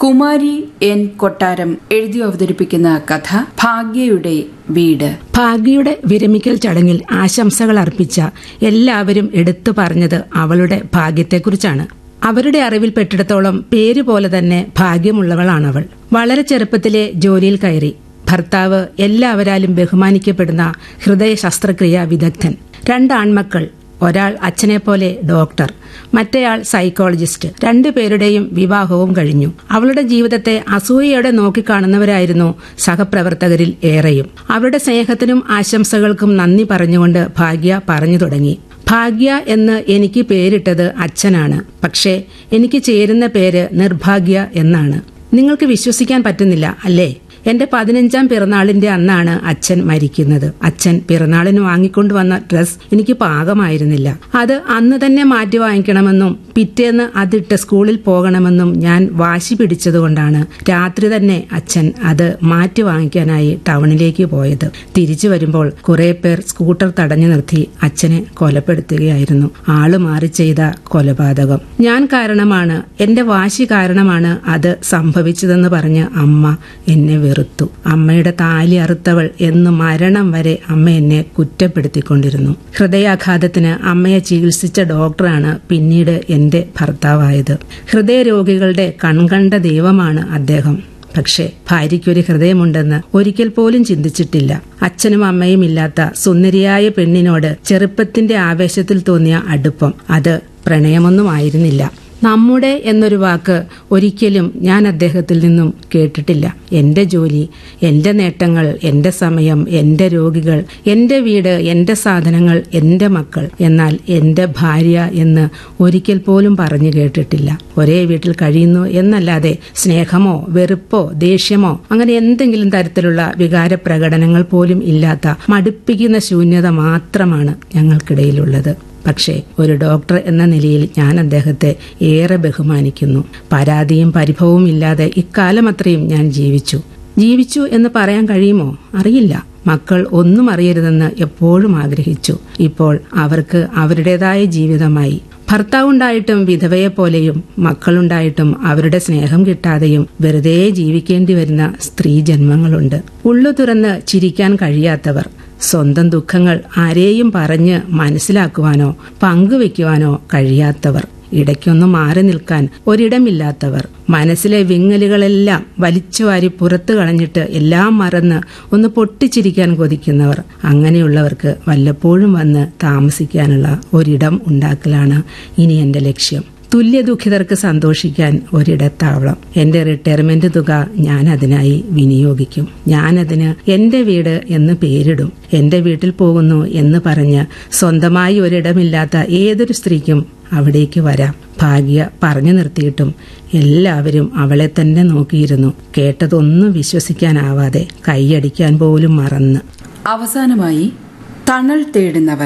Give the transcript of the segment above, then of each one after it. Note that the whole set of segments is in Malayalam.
കുമാരി എൻ കൊട്ടാരം എഴുതി അവതരിപ്പിക്കുന്ന കഥ ഭാഗ്യയുടെ വീട് ഭാഗ്യയുടെ വിരമിക്കൽ ചടങ്ങിൽ ആശംസകൾ അർപ്പിച്ച എല്ലാവരും എടുത്തു പറഞ്ഞത് അവളുടെ ഭാഗ്യത്തെക്കുറിച്ചാണ് അവരുടെ അറിവിൽപ്പെട്ടിടത്തോളം പേര് പോലെ തന്നെ ഭാഗ്യമുള്ളവളാണവൾ വളരെ ചെറുപ്പത്തിലെ ജോലിയിൽ കയറി ഭർത്താവ് എല്ലാവരാലും ബഹുമാനിക്കപ്പെടുന്ന ഹൃദയ ശസ്ത്രക്രിയ വിദഗ്ധൻ രണ്ടാൺമക്കൾ ഒരാൾ അച്ഛനെപ്പോലെ ഡോക്ടർ മറ്റേയാൾ സൈക്കോളജിസ്റ്റ് രണ്ടുപേരുടെയും വിവാഹവും കഴിഞ്ഞു അവളുടെ ജീവിതത്തെ അസൂയയോടെ നോക്കിക്കാണുന്നവരായിരുന്നു സഹപ്രവർത്തകരിൽ ഏറെയും അവരുടെ സ്നേഹത്തിനും ആശംസകൾക്കും നന്ദി പറഞ്ഞുകൊണ്ട് ഭാഗ്യ പറഞ്ഞു തുടങ്ങി ഭാഗ്യ എന്ന് എനിക്ക് പേരിട്ടത് അച്ഛനാണ് പക്ഷേ എനിക്ക് ചേരുന്ന പേര് നിർഭാഗ്യ എന്നാണ് നിങ്ങൾക്ക് വിശ്വസിക്കാൻ പറ്റുന്നില്ല അല്ലേ എന്റെ പതിനഞ്ചാം പിറന്നാളിന്റെ അന്നാണ് അച്ഛൻ മരിക്കുന്നത് അച്ഛൻ പിറന്നാളിന് വാങ്ങിക്കൊണ്ടുവന്ന ഡ്രസ് എനിക്ക് പാകമായിരുന്നില്ല അത് അന്ന് തന്നെ മാറ്റി വാങ്ങിക്കണമെന്നും പിറ്റേന്ന് അതിട്ട് സ്കൂളിൽ പോകണമെന്നും ഞാൻ വാശി പിടിച്ചതുകൊണ്ടാണ് രാത്രി തന്നെ അച്ഛൻ അത് മാറ്റി വാങ്ങിക്കാനായി ടൗണിലേക്ക് പോയത് തിരിച്ചു വരുമ്പോൾ കുറെ പേർ സ്കൂട്ടർ തടഞ്ഞു നിർത്തി അച്ഛനെ കൊലപ്പെടുത്തുകയായിരുന്നു ആള് മാറി ചെയ്ത കൊലപാതകം ഞാൻ കാരണമാണ് എന്റെ വാശി കാരണമാണ് അത് സംഭവിച്ചതെന്ന് പറഞ്ഞ് അമ്മ എന്നെ വെറുത്തു അമ്മയുടെ താലി അറുത്തവൾ എന്ന് മരണം വരെ അമ്മ എന്നെ കുറ്റപ്പെടുത്തിക്കൊണ്ടിരുന്നു ഹൃദയാഘാതത്തിന് അമ്മയെ ചികിത്സിച്ച ഡോക്ടറാണ് പിന്നീട് എന്റെ ഭർത്താവായത് ഹൃദയരോഗികളുടെ കൺകണ്ട ദൈവമാണ് അദ്ദേഹം പക്ഷേ ഭാര്യയ്ക്കൊരു ഹൃദയമുണ്ടെന്ന് ഒരിക്കൽ പോലും ചിന്തിച്ചിട്ടില്ല അച്ഛനും അമ്മയും ഇല്ലാത്ത സുന്ദരിയായ പെണ്ണിനോട് ചെറുപ്പത്തിന്റെ ആവേശത്തിൽ തോന്നിയ അടുപ്പം അത് പ്രണയമൊന്നും ആയിരുന്നില്ല നമ്മുടെ എന്നൊരു വാക്ക് ഒരിക്കലും ഞാൻ അദ്ദേഹത്തിൽ നിന്നും കേട്ടിട്ടില്ല എന്റെ ജോലി എന്റെ നേട്ടങ്ങൾ എന്റെ സമയം എന്റെ രോഗികൾ എന്റെ വീട് എന്റെ സാധനങ്ങൾ എന്റെ മക്കൾ എന്നാൽ എന്റെ ഭാര്യ എന്ന് ഒരിക്കൽ പോലും പറഞ്ഞു കേട്ടിട്ടില്ല ഒരേ വീട്ടിൽ കഴിയുന്നു എന്നല്ലാതെ സ്നേഹമോ വെറുപ്പോ ദേഷ്യമോ അങ്ങനെ എന്തെങ്കിലും തരത്തിലുള്ള വികാര പ്രകടനങ്ങൾ പോലും ഇല്ലാത്ത മടുപ്പിക്കുന്ന ശൂന്യത മാത്രമാണ് ഞങ്ങൾക്കിടയിലുള്ളത് പക്ഷേ ഒരു ഡോക്ടർ എന്ന നിലയിൽ ഞാൻ അദ്ദേഹത്തെ ഏറെ ബഹുമാനിക്കുന്നു പരാതിയും പരിഭവവും ഇല്ലാതെ ഇക്കാലം അത്രയും ഞാൻ ജീവിച്ചു ജീവിച്ചു എന്ന് പറയാൻ കഴിയുമോ അറിയില്ല മക്കൾ ഒന്നും അറിയരുതെന്ന് എപ്പോഴും ആഗ്രഹിച്ചു ഇപ്പോൾ അവർക്ക് അവരുടേതായ ജീവിതമായി ഭർത്താവുണ്ടായിട്ടും വിധവയെപ്പോലെയും മക്കളുണ്ടായിട്ടും അവരുടെ സ്നേഹം കിട്ടാതെയും വെറുതെ ജീവിക്കേണ്ടി വരുന്ന സ്ത്രീ ജന്മങ്ങളുണ്ട് ഉള്ളു തുറന്ന് ചിരിക്കാൻ കഴിയാത്തവർ സ്വന്തം ദുഃഖങ്ങൾ ആരെയും പറഞ്ഞ് മനസ്സിലാക്കുവാനോ പങ്കുവെക്കുവാനോ കഴിയാത്തവർ ഇടയ്ക്കൊന്ന് മാറി നിൽക്കാൻ ഒരിടമില്ലാത്തവർ മനസ്സിലെ വിങ്ങലുകളെല്ലാം വലിച്ചുവാരി പുറത്തു കളഞ്ഞിട്ട് എല്ലാം മറന്ന് ഒന്ന് പൊട്ടിച്ചിരിക്കാൻ കൊതിക്കുന്നവർ അങ്ങനെയുള്ളവർക്ക് വല്ലപ്പോഴും വന്ന് താമസിക്കാനുള്ള ഒരിടം ഉണ്ടാക്കലാണ് ഇനി എന്റെ ലക്ഷ്യം തുല്യ ദുഃഖിതർക്ക് സന്തോഷിക്കാൻ ഒരിടത്താവളം എന്റെ റിട്ടയർമെന്റ് തുക ഞാൻ അതിനായി വിനിയോഗിക്കും ഞാനതിന് എന്റെ വീട് എന്ന് പേരിടും എന്റെ വീട്ടിൽ പോകുന്നു എന്ന് പറഞ്ഞ് സ്വന്തമായി ഒരിടമില്ലാത്ത ഏതൊരു സ്ത്രീക്കും അവിടേക്ക് വരാം ഭാഗ്യ പറഞ്ഞു നിർത്തിയിട്ടും എല്ലാവരും അവളെ തന്നെ നോക്കിയിരുന്നു കേട്ടതൊന്നും വിശ്വസിക്കാനാവാതെ കൈയടിക്കാൻ പോലും മറന്ന് അവസാനമായി തണൽ തേടുന്നവർ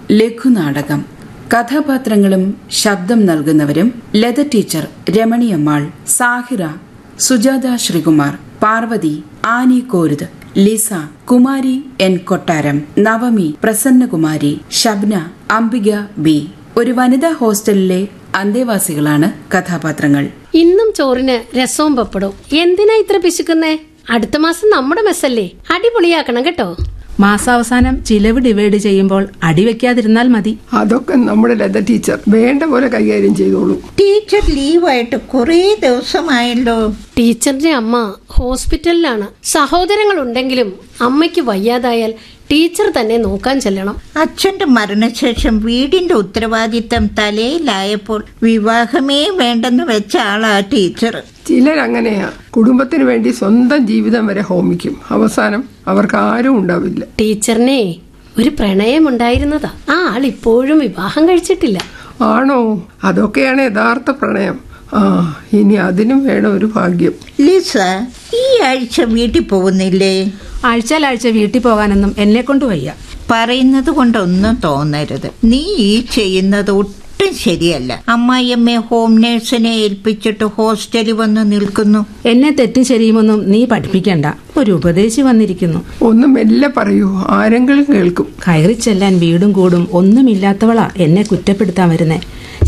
ലഘുനാടകം കഥാപാത്രങ്ങളും ശബ്ദം നൽകുന്നവരും Latha teacher Ramaniammal Sahira Sujatha Sreekumar Parvathi Annie Koruth Lisa Kumari N Kottaram Navami Prasannakumari Shabna Ambika B ഒരു വനിതാ ഹോസ്റ്റലിലെ അന്തേവാസികളാണ് കഥാപാത്രങ്ങൾ ഇന്നും ചോറിന് രസവും പപ്പടവും എന്തിനാ ഇത്ര പിശുക്കുന്നേ അടുത്ത മാസം നമ്മുടെ മെസ്സല്ലേ അടിപൊളിയാക്കണം കേട്ടോ മാസാവസാനം ചിലവ് ഡിവൈഡ് ചെയ്യുമ്പോൾ അടിവെക്കാതിരുന്നാൽ മതി അതൊക്കെ നമ്മുടെ ലത ടീച്ചർ വേണ്ട പോലെ കൈകാര്യം ചെയ്തോളൂ ടീച്ചർ ലീവായിട്ട് കുറേ ദിവസമായല്ലോ ടീച്ചറിന്റെ അമ്മ ഹോസ്പിറ്റലിലാണ് സഹോദരങ്ങൾ ഉണ്ടെങ്കിലും അമ്മയ്ക്ക് വയ്യാതായാൽ ടീച്ചർ തന്നെ നോക്കാൻ ചെല്ലണം അച്ഛന്റെ മരണശേഷം വീടിന്റെ ഉത്തരവാദിത്തം തലയിലായപ്പോൾ വിവാഹമേ വേണ്ടെന്ന് വെച്ച ആളാ ടീച്ചർ ചിലരങ്ങനെയാ കുടുംബത്തിന് വേണ്ടി സ്വന്തം ജീവിതം വരെ ഹോമിക്കും അവസാനം അവർക്ക് ആരും ഉണ്ടാവില്ല ടീച്ചറിനെ ഒരു പ്രണയം ഉണ്ടായിരുന്നതാ ആ ആൾ ഇപ്പോഴും വിവാഹം കഴിച്ചിട്ടില്ല ആണോ അതൊക്കെയാണ് യഥാർത്ഥ പ്രണയം ആ ഇനി അതിനും വേണം ഒരു ഭാഗ്യം ലിസ ഈ ആഴ്ച വീട്ടിൽ പോകുന്നില്ലേ ആഴ്ചയിലാഴ്ച വീട്ടിൽ പോകാനൊന്നും എന്നെ കൊണ്ട് വയ്യ പറയുന്നത് കൊണ്ടൊന്നും തോന്നരുത് നീ ഈ ചെയ്യുന്നത് ഒട്ടും ശരിയല്ല അമ്മായിയമ്മയെ ഹോം നേഴ്സിനെ ഏൽപ്പിച്ചിട്ട് ഹോസ്റ്റലിൽ വന്ന് നിൽക്കുന്നു എന്നെ തെറ്റും ശരിയുമൊന്നും നീ പഠിപ്പിക്കണ്ട ഒരു ഉപദേശി വന്നിരിക്കുന്നു ഒന്ന് മെല്ലെ പറയൂ ആരെങ്കിലും കേൾക്കും കയറി ചെല്ലാൻ വീടും കൂടും ഒന്നുമില്ലാത്തവളാ എന്നെ കുറ്റപ്പെടുത്താൻ വരുന്നേ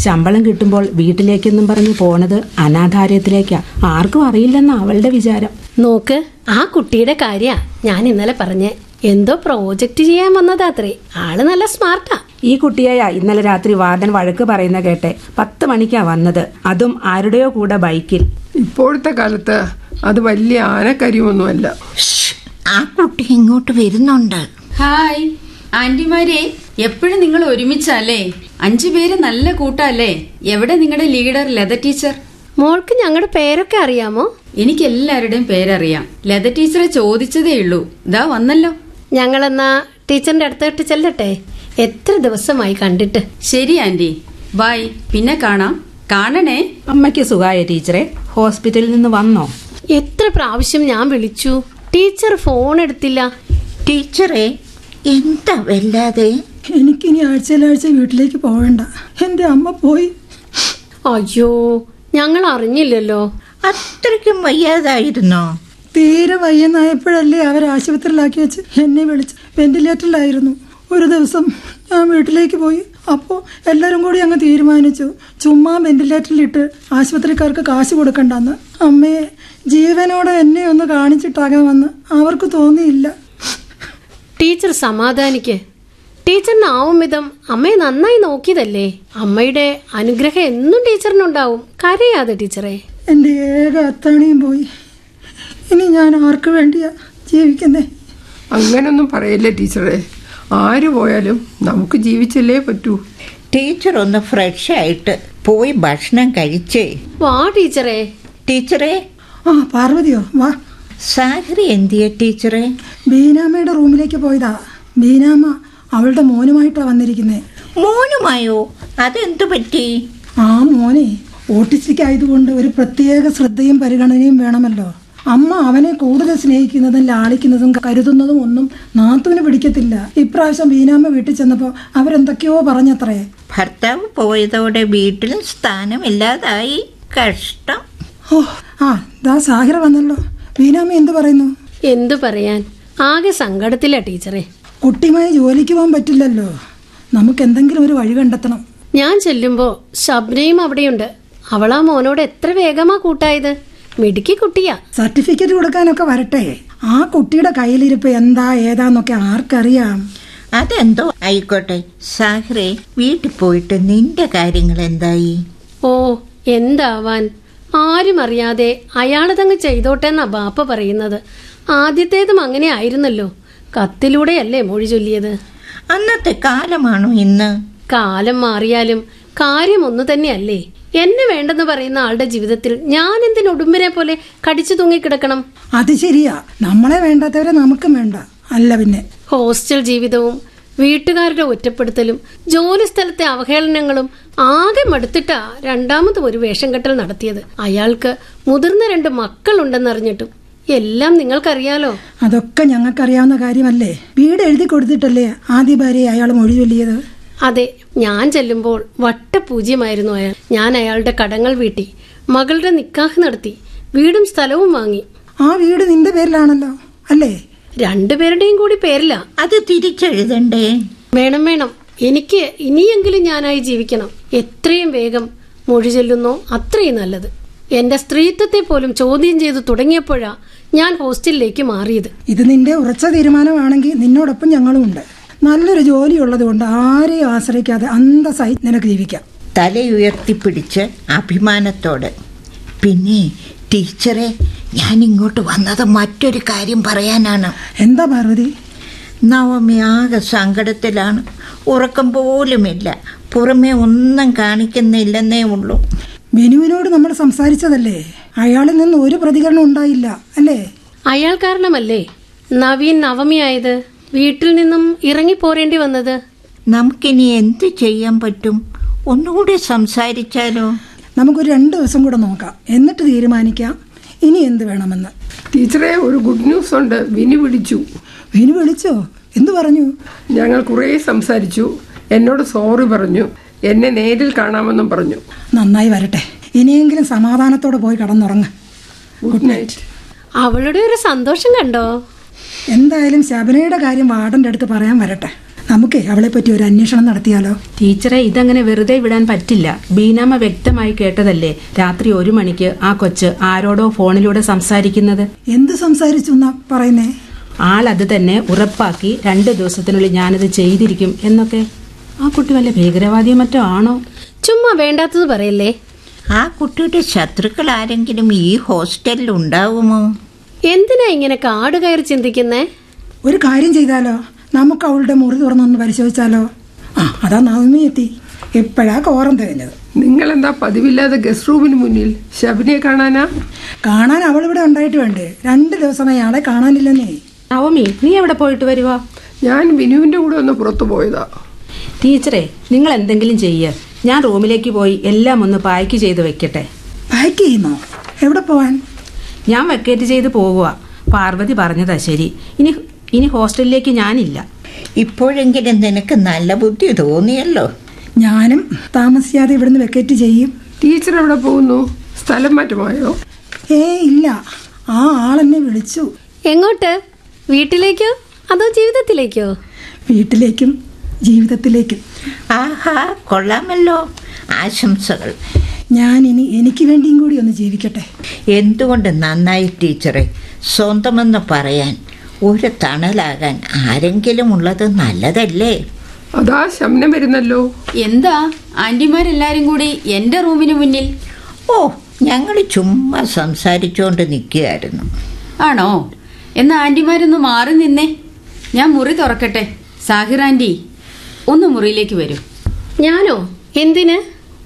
ശമ്പളം കിട്ടുമ്പോൾ വീട്ടിലേക്കെന്നും പറഞ്ഞ് പോണത് അനാഥാലയത്തിലേക്കാ ആർക്കും അറിയില്ലെന്ന അവളുടെ വിചാരം നോക്ക് ആ കുട്ടിയുടെ കാര്യ ഞാൻ ഇന്നലെ പറഞ്ഞേ എന്തോ പ്രോജക്റ്റ് ചെയ്യാൻ വന്നതാത്രേ ആള് നല്ല സ്മാർട്ടാ ഈ കുട്ടിയായ ഇന്നലെ രാത്രി വാർഡൻ വഴക്ക് പറയുന്ന കേട്ടെ പത്ത് മണിക്കാ വന്നത് അതും ആരുടെയോ കൂടെ ബൈക്കിൽ ഇപ്പോഴത്തെ കാലത്ത് അത് വലിയ ആനക്കരിയൊന്നുമല്ല ഷ്, ആ കുട്ടി ഇങ്ങോട്ട് വരുന്നുണ്ട് ഹായ് ആന്റിമാരെ എപ്പോഴും നിങ്ങൾ ഒരുമിച്ചല്ലേ അഞ്ചു പേര് നല്ല കൂട്ടല്ലേ എവിടെ നിങ്ങളുടെ ലീഡർ ലത ടീച്ചർ മോൾക്ക് ഞങ്ങളുടെ പേരൊക്കെ അറിയാമോ എനിക്ക് എല്ലാവരുടെയും പേരറിയാം ലത ടീച്ചറെ ചോദിച്ചതേ ഉള്ളൂ ഇതാ വന്നല്ലോ ഞങ്ങളെന്നാ ടീച്ചറിന്റെ അടുത്തോട്ട് ചെല്ലട്ടെ എത്ര ദിവസമായി കണ്ടിട്ട് ശരി ആന്റി ബൈ പിന്നെ കാണാം കാണണേ അമ്മയ്ക്ക് സുഖായ ടീച്ചറെ ഹോസ്പിറ്റലിൽ നിന്ന് വന്നോ എത്ര പ്രാവശ്യം ഞാൻ വിളിച്ചു ടീച്ചർ ഫോൺ എടുത്തില്ല ടീച്ചറെ എന്താ വല്ലാതെ എനിക്കിനി ആഴ്ചയിലാഴ്ച വീട്ടിലേക്ക് പോകണ്ട എൻ്റെ അമ്മ പോയി അയ്യോ ഞങ്ങൾ അറിഞ്ഞില്ലല്ലോ അത്രയ്ക്കും വയ്യാതായിരുന്നോ തീരെ വയ്യെന്നായപ്പോഴല്ലേ അവർ ആശുപത്രിയിലാക്കി വെച്ച് എന്നെ വിളിച്ച് വെന്റിലേറ്ററിലായിരുന്നു ഒരു ദിവസം ഞാൻ വീട്ടിലേക്ക് പോയി അപ്പോൾ എല്ലാവരും കൂടി അങ്ങ് തീരുമാനിച്ചു ചുമ്മാ വെന്റിലേറ്ററിലിട്ട് ആശുപത്രിക്കാർക്ക് കാശ് കൊടുക്കണ്ടെന്ന് അമ്മയെ ജീവനോടെ എന്നെ ഒന്ന് കാണിച്ചിട്ടാകാമെന്ന് അവർക്ക് തോന്നിയില്ല ടീച്ചർ സമാധാനിക്ക് ടീച്ചറിനാവും വിധം അമ്മയെ നന്നായി നോക്കിയതല്ലേ അമ്മയുടെ അനുഗ്രഹം എന്നും ടീച്ചറിനുണ്ടാവും കരയാതെ ടീച്ചറെ എൻ്റെ ഏക അത്താണിയും പോയി ഇനി ഞാൻ ആർക്ക് വേണ്ടിയാ ജീവിക്കുന്നേ അങ്ങനൊന്നും പറയല്ലേ ടീച്ചറെ ആര് പോയാലും നമുക്ക് ജീവിച്ചല്ലേ പറ്റൂ ടീച്ചർ ഒന്ന് ഫ്രഷ് ആയിട്ട് പോയി ഭക്ഷണം കഴിച്ചേ വാ ടീച്ചറെ ടീച്ചറെ ആ പാർവതിയോ വാ സാഹരി എന്തിയ ടീച്ചറെ ബീനാമ്മയുടെ റൂമിലേക്ക് പോയതാ ബീനാമ്മ അവളുടെ മോനുമായിട്ടാ വന്നിരിക്കുന്നേ മോനുമായോ അതെന്തു പറ്റി ആ മോനെ ഓട്ടിസ്റ്റിക് ആയതുകൊണ്ട് ഒരു പ്രത്യേക ശ്രദ്ധയും പരിഗണനയും വേണമല്ലോ അമ്മ അവനെ കൂടുതൽ സ്നേഹിക്കുന്നതും ലാളിക്കുന്നതും കരുതുന്നതും ഒന്നും നാത്തുവിന് പിടിക്കത്തില്ല ഇപ്രാവശ്യം ബീനാമ്മ വീട്ടിൽ ചെന്നപ്പോൾ അവരെന്തൊക്കെയോ പറഞ്ഞത്രേ ഭർത്താവ് പോയതോടെ വീട്ടിൽ സ്ഥാനമില്ലാതായി കഷ്ടം ഓ ആ ദാ സാഹിറ വന്നല്ലോ ബീനാമ്മ എന്ത് പറയുന്നു എന്തു പറയാൻ ആകെ സങ്കടത്തില്ല ടീച്ചറെ കുട്ടിയുമായി ജോലിക്ക് പോകാൻ പറ്റില്ലല്ലോ നമുക്ക് എന്തെങ്കിലും ഒരു വഴി കണ്ടെത്തണം ഞാൻ ചെല്ലുമ്പോ ശബ്നയും അവിടെയുണ്ട് അവളാ മോനോട് എത്ര വേഗമാ കൂട്ടായത് മിടുക്കി കുട്ടിയാ സർട്ടിഫിക്കറ്റ് കൊടുക്കാനൊക്കെ വരട്ടെ ആ കുട്ടിയുടെ കയ്യിലിരിപ്പ് എന്താ ഏതാന്നൊക്കെ ആർക്കറിയാം അതെന്തോ ആയിക്കോട്ടെ സാഹ്റെ വീട്ടിൽ പോയിട്ട് നിന്റെ കാര്യങ്ങൾ എന്തായി ഓ എന്താവാൻ ആരും അറിയാതെ അയാളതങ്ങ് ചെയ്തോട്ടെന്നാ ബാപ്പ പറയുന്നത് ആദ്യത്തേതും അങ്ങനെ ആയിരുന്നല്ലോ കത്തിലൂടെയല്ലേ മൊഴി ചൊല്ലിയത് അന്നത്തെ കാലമാണോ ഇന്ന് കാലം മാറിയാലും കാര്യം ഒന്നു തന്നെയല്ലേ എന്നെ വേണ്ടെന്ന് പറയുന്ന ആളുടെ ജീവിതത്തിൽ ഞാൻ എന്തിന് ഉടുമ്പിനെ പോലെ കടിച്ചു തൂങ്ങിക്കിടക്കണം അത് ശരിയാ നമ്മളെ വേണ്ടാത്തവരെ നമുക്കും വേണ്ട അല്ല പിന്നെ ഹോസ്റ്റൽ ജീവിതവും വീട്ടുകാരുടെ ഒറ്റപ്പെടുത്തലും ജോലി സ്ഥലത്തെ അവഹേളനങ്ങളും ആകെ മടുത്തിട്ടാ രണ്ടാമതും ഒരു വേഷം കെട്ടൽ നടത്തിയത് അയാൾക്ക് മുതിർന്ന രണ്ട് മക്കളുണ്ടെന്നറിഞ്ഞിട്ടും എല്ലാം നിങ്ങൾക്കറിയാലോ അതൊക്കെ ഞങ്ങൾക്കറിയാവുന്ന കാര്യമല്ലേ വീട് എഴുതി കൊടുത്തിട്ടല്ലേ ആദ്യ ഭാര്യയെ അയാൾ മൊഴി ചൊല്ലിയത് അതെ ഞാൻ ചെല്ലുമ്പോൾ വട്ടപൂജ്യമായിരുന്നു അയാൾ ഞാൻ അയാളുടെ കടങ്ങൾ വീട്ടി മകളുടെ നിക്കാഹ് നടത്തി വീടും സ്ഥലവും വാങ്ങി ആ വീട് നിന്റെ പേരിലാണല്ലോ അല്ലേ രണ്ടുപേരുടെയും കൂടി പേരില്ല അത് തിരിച്ചെഴുതണ്ടേ വേണം വേണം എനിക്ക് ഇനിയെങ്കിലും ഞാനായി ജീവിക്കണം എത്രയും വേഗം മൊഴി ചെല്ലുന്നോ അത്രയും നല്ലത് എന്റെ സ്ത്രീത്വത്തെ പോലും ചോദ്യം ചെയ്തു തുടങ്ങിയപ്പോഴാ ഞാൻ ഹോസ്റ്റലിലേക്ക് മാറിയത് ഇത് നിന്റെ ഉറച്ച തീരുമാനമാണെങ്കിൽ നിന്നോടൊപ്പം ഞങ്ങളും ഉണ്ട് നല്ലൊരു ജോലി ഉള്ളത് കൊണ്ട് ആരെയും ആശ്രയിക്കാതെ അന്തസ്സായി നിനക്ക് ജീവിക്കാം തലയുയർത്തിപ്പിടിച്ച് അഭിമാനത്തോടെ പിന്നെ ടീച്ചറെ ഞാൻ ഇങ്ങോട്ട് വന്നത് മറ്റൊരു കാര്യം പറയാനാണ് എന്താ പാർവതി നവമി ആകെ സങ്കടത്തിലാണ് ഉറക്കം പോലുമില്ല പുറമെ ഒന്നും കാണിക്കുന്നില്ലെന്നേ ഉള്ളൂ ബിനുവിനോട് നമ്മൾ സംസാരിച്ചതല്ലേ അയാളിൽ നിന്ന് ഒരു പ്രതികരണം ഉണ്ടായില്ല അല്ലേ അയാൾ കാരണമല്ലേ നവീൻ നവമിയായത് വീട്ടിൽ നിന്നും ഇറങ്ങിപ്പോരേണ്ടി വന്നത് നമുക്കിനി എന്ത് ചെയ്യാൻ പറ്റും ഒന്നുകൂടി സംസാരിച്ചാലോ നമുക്കൊരു രണ്ട് ദിവസം കൂടെ നോക്കാം എന്നിട്ട് തീരുമാനിക്കാം ഇനി എന്ത് വേണമെന്ന് ടീച്ചറെ ഒരു ഗുഡ് ന്യൂസ് ഉണ്ട് വിനി പിടിച്ചു വിനു വിളിച്ചോ എന്തു പറഞ്ഞു ഞങ്ങൾ കുറേ സംസാരിച്ചു എന്നോട് സോറി പറഞ്ഞു എന്നെ നേരിൽ കാണാമെന്നും പറഞ്ഞു നന്നായി വരട്ടെ ഇനിയെങ്കിലും സമാധാനത്തോടെ പോയി കടന്നുറങ്ങ ഗുഡ് നൈറ്റ് അവളുടെ ഒരു സന്തോഷം കണ്ടോ എന്തായാലും ശബനയുടെ കാര്യം വാർഡന്റെ അടുത്ത് പറയാൻ വരട്ടെ നമുക്കേ അവളെ പറ്റി ഒരു അന്വേഷണം നടത്തിയാലോ ടീച്ചറെ ഇതങ്ങനെ വെറുതെ വിടാൻ പറ്റില്ല ബീനാമ്മ വ്യക്തമായി കേട്ടതല്ലേ രാത്രി ഒരു മണിക്ക് ആ കൊച്ച് ആരോടോ ഫോണിലൂടെ സംസാരിക്കുന്നത് എന്ത് സംസാരിച്ചു എന്നാ പറയുന്നേ ആൾ അത് തന്നെ ഉറപ്പാക്കി രണ്ട് ദിവസത്തിനുള്ളിൽ ഞാനത് ചെയ്തിരിക്കും എന്നൊക്കെ ആ കുട്ടി വല്ല ഭീകരവാദിയോ മറ്റോ ആണോ ചുമ്മാ വേണ്ടാത്തത് പറയല്ലേ ആ കുട്ടിയുടെ ശത്രുക്കൾ ആരെങ്കിലും ഈ ഹോസ്റ്റലിൽ ഉണ്ടാവുമോ എന്തിനാ ഇങ്ങനെ കാട് കയറി ചിന്തിക്കുന്നേ ഒരു കാര്യം ചെയ്താലോ നമുക്ക് അവളുടെ മുറി തുറന്നൊന്ന് പരിശോധിച്ചാലോ ആ അതാ നവമി എത്തി എപ്പോഴാ കോറം തികഞ്ഞത് നിങ്ങളെന്താ പതിവില്ലാതെ ഗസ്റ്റ് റൂമിന് മുന്നിൽ ശബരിയെ കാണാനാ കാണാൻ അവളിവിടെ ഉണ്ടായിട്ട് വേണ്ടേ രണ്ട് ദിവസമായി ആളെ കാണാനില്ലെന്നേ നവമി നീ എവിടെ പോയിട്ട് വരുവാ ഞാൻ വിനുവിന്റെ കൂടെ ഒന്ന് പുറത്തു പോയതാ ടീച്ചറെ നിങ്ങൾ എന്തെങ്കിലും ചെയ്യ് ഞാൻ റൂമിലേക്ക് പോയി എല്ലാം ഒന്ന് പായ്ക്ക് ചെയ്ത് വെക്കട്ടെ പാക്ക് ചെയ്യുന്നോ എവിടെ പോവാൻ ഞാൻ വെക്കേറ്റ് ചെയ്ത് പോകുക പാർവതി പറഞ്ഞതാ ശരി ഇനി ഇനി ഹോസ്റ്റലിലേക്ക് ഞാനില്ല ഇപ്പോഴെങ്കിലും നിനക്ക് നല്ല ബുദ്ധി തോന്നിയല്ലോ ഞാനും താമസിയാതെ ഇവിടുന്ന് വെക്കറ്റ് ചെയ്യും ടീച്ചർ എവിടെ പോകുന്നു സ്ഥലം മാറ്റമായോ ഏ ഇല്ല ആ ആളെന്നെ വിളിച്ചു എങ്ങോട്ട് വീട്ടിലേക്കോ അതോ ജീവിതത്തിലേക്കോ വീട്ടിലേക്കും ജീവിതത്തിലേക്കും ആഹാ കൊള്ളാമല്ലോ ആശംസകൾ ഞാൻ ഇനി എനിക്ക് വേണ്ടിയും കൂടി ഒന്ന് ജീവിക്കട്ടെ എന്തുകൊണ്ട് നന്നായി ടീച്ചറെ സ്വന്തമെന്ന് പറയാൻ ഒരു തണലാകാൻ ആരെങ്കിലും ഉള്ളത് നല്ലതല്ലേ അതാ ശമനം വരുന്നല്ലോ എന്താ ആന്റിമാരെല്ലാരും കൂടി എന്റെ റൂമിന് മുന്നിൽ ഓ ഞങ്ങൾ ചുമ്മാ സംസാരിച്ചുകൊണ്ട് നിൽക്കുകയായിരുന്നു ആണോ എന്നാ ആന്റിമാരൊന്ന് മാറി നിന്നേ ഞാൻ മുറി തുറക്കട്ടെ സാഹിർ ആന്റി ഒന്ന് മുറിയിലേക്ക് വരൂ ഞാനോ എന്തിന്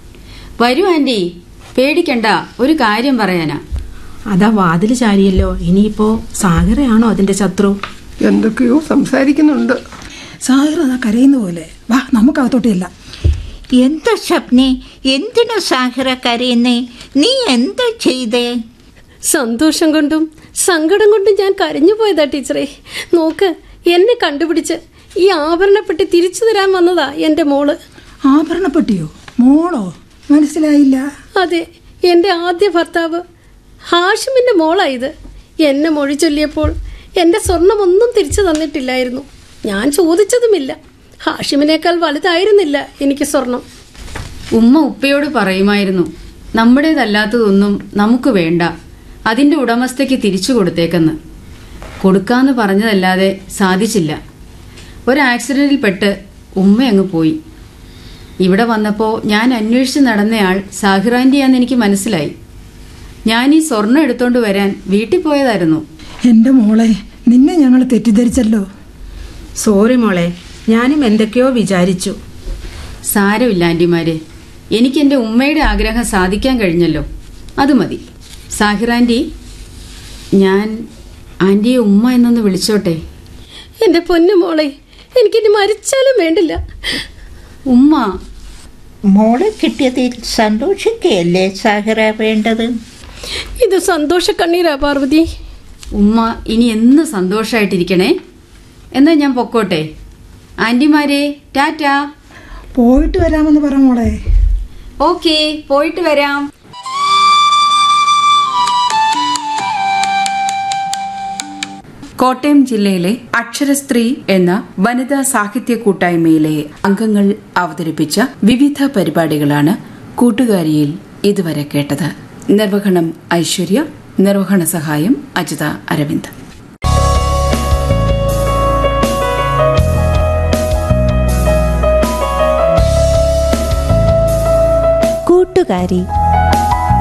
വരൂ ആന്റി പേടിക്കണ്ട ഒരു കാര്യം പറയാനാ അതാ വാതിൽ ചാരിയല്ലോ ഇനിയിപ്പോ സാഗരയാണോ അതിന്റെ ശത്രു എന്തൊക്കെയോ സംസാരിക്കുന്നുണ്ട് സാഹിർ അതാ കരയുന്ന പോലെ വാ നമുക്ക് അകത്തോട്ടില്ല എന്താ സ്വപ്നെ എന്തിനു സാഹിറ കരയുന്നേ നീ എന്താ ചെയ്തേ സന്തോഷം കൊണ്ടും സങ്കടം കൊണ്ടും ഞാൻ കരഞ്ഞു പോയതാ ടീച്ചറെ നോക്ക് എന്നെ കണ്ടുപിടിച്ച് ഈ ആഭരണപ്പെട്ടി തിരിച്ചു തരാൻ വന്നതാ എന്റെ മോള് ആഭരണപ്പെട്ടിയോ മോളോ മനസ്സിലായില്ല അതെ എന്റെ ആദ്യ ഭർത്താവ് ഹാഷിമിന്റെ മോളായത് എന്നെ മൊഴി ചൊല്ലിയപ്പോൾ എന്റെ സ്വർണമൊന്നും തിരിച്ചു തന്നിട്ടില്ലായിരുന്നു ഞാൻ ചോദിച്ചതുമില്ല ഹാഷിമിനേക്കാൾ വലുതായിരുന്നില്ല എനിക്ക് സ്വർണം ഉമ്മ ഉപ്പയോട് പറയുമായിരുന്നു നമ്മുടേതല്ലാത്തതൊന്നും നമുക്ക് വേണ്ട അതിന്റെ ഉടമസ്ഥയ്ക്ക് തിരിച്ചു കൊടുത്തേക്കെന്ന് കൊടുക്കാന്ന് പറഞ്ഞതല്ലാതെ സാധിച്ചില്ല ഒരു ആക്സിഡന്റിൽ പെട്ട് ഉമ്മ അങ്ങ് പോയി ഇവിടെ വന്നപ്പോൾ ഞാൻ അന്വേഷിച്ച് നടന്നയാൾ സാഹിറാൻറ്റിയാന്ന് എനിക്ക് മനസ്സിലായി ഞാൻ ഈ സ്വർണം എടുത്തോണ്ട് വരാൻ വീട്ടിൽ പോയതായിരുന്നു എൻ്റെ മോളെ നിന്നെ ഞങ്ങൾ തെറ്റിദ്ധരിച്ചല്ലോ സോറി മോളെ ഞാനും എന്തൊക്കെയോ വിചാരിച്ചു സാരമില്ല ആന്റിമാരെ എനിക്ക് എൻ്റെ ഉമ്മയുടെ ആഗ്രഹം സാധിക്കാൻ കഴിഞ്ഞല്ലോ അത് മതി സാഹിർ ആന്റി ഞാൻ ആന്റിയെ ഉമ്മ എന്നൊന്ന് വിളിച്ചോട്ടെ എന്റെ പൊന്നു മോളെ എനിക്കിനി മരിച്ചാലും വേണ്ടില്ല ഉമ്മ മോളെ കിട്ടിയതിൽ സന്തോഷിക്കുകയല്ലേ സാഹിറ വേണ്ടത് ഇത് സന്തോഷ കണ്ണീരാ പാർവതി ഉമ്മ ഇനി എന്ന് സന്തോഷമായിട്ടിരിക്കണേ എന്നാ ഞാൻ പൊക്കോട്ടെ ആന്റിമാരെ ടാറ്റാ പോയിട്ട് വരാമെന്ന് പറ മോളെ ഓക്കേ പോയിട്ട് വരാം കോട്ടയം ജില്ലയിലെ അക്ഷരസ്ത്രീ എന്ന വനിതാ സാഹിത്യ കൂട്ടായ്മയിലെ അംഗങ്ങൾ അവതരിപ്പിച്ച വിവിധ പരിപാടികളാണ് കൂട്ടുകാരിയിൽ ഇതുവരെ കേട്ടത് നിർവഹണം ഐശ്വര്യ നിർവഹണ സഹായം അജിത അരവിന്ദ് കൂട്ടുകാരി